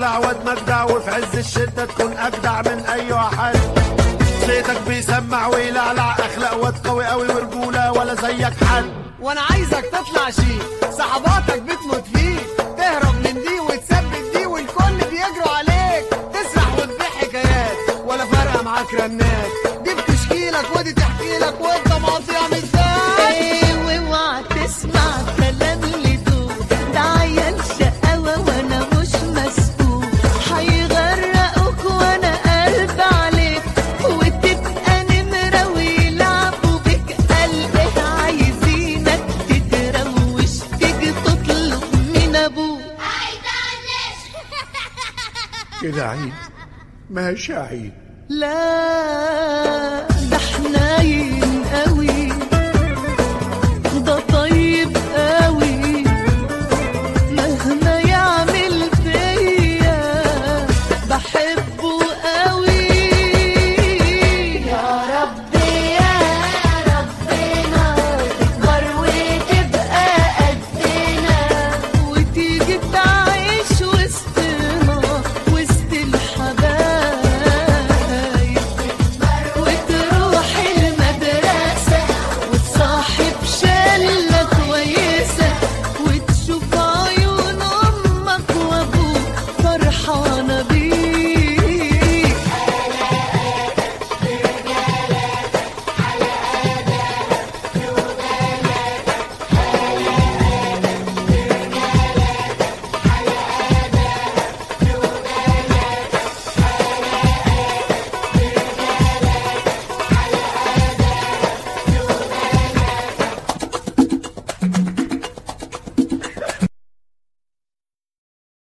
جدع واد مجدع وفي عز الشدة تكون أجدع من أي واحد صيتك بيسمع ويلعلع أخلاق واد قوي قوي ورجولة ولا زيك حد وانا عايزك تطلع شيء صحباتك بتموت فيك تهرب من دي وتثبت دي والكل بيجروا عليك تسرح وتبيع حكايات ولا فارقه معاك رنات دي بتشكي لك ودي تحكي لك وانت مقاطع مش ايه واوعى تسمع كلام اللي دوب ده عيال شقاوة وانا مش مسؤول هيغرقوك وانا قلب عليك وتبقى نمرة ويلعبوا بك قلبك عايزينك تتروش تيجي تطلب من ابوك كده عيد ماشي عيد لا